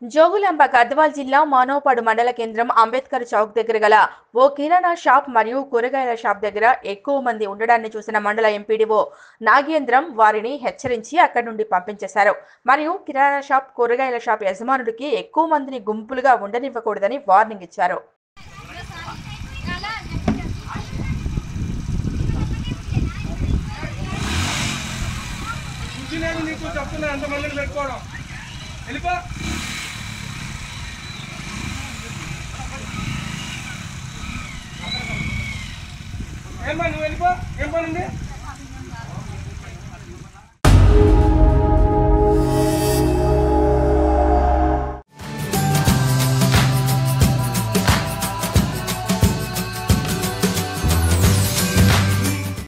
జోగులాంబ గద్వాల్ జిల్లా మానవపాడు మండల కేంద్రం అంబేద్కర్ చౌక్ దగ్గర గల ఓ కిరాణా షాప్ మరియు కూరగాయల షాప్ దగ్గర ఎక్కువ మంది ఉండడాన్ని చూసిన మండల ఎంపీడీఓ నాగేంద్రం వారిని హెచ్చరించి అక్కడి నుండి పంపించేశారు మరియు కిరాణా షాప్ కూరగాయల షాప్ యజమానుడికి ఎక్కువ మందిని గుంపులుగా ఉండనివ్వకూడదని వార్నింగ్ ఇచ్చారు బుద్ధి లేదు నీకు చెప్తున్నా ఎంతమందిని పెట్టుకోవడం వెళ్ళిపో ఏమ్మా నువ్వు వెళ్ళిపో ఏం పని ఉంది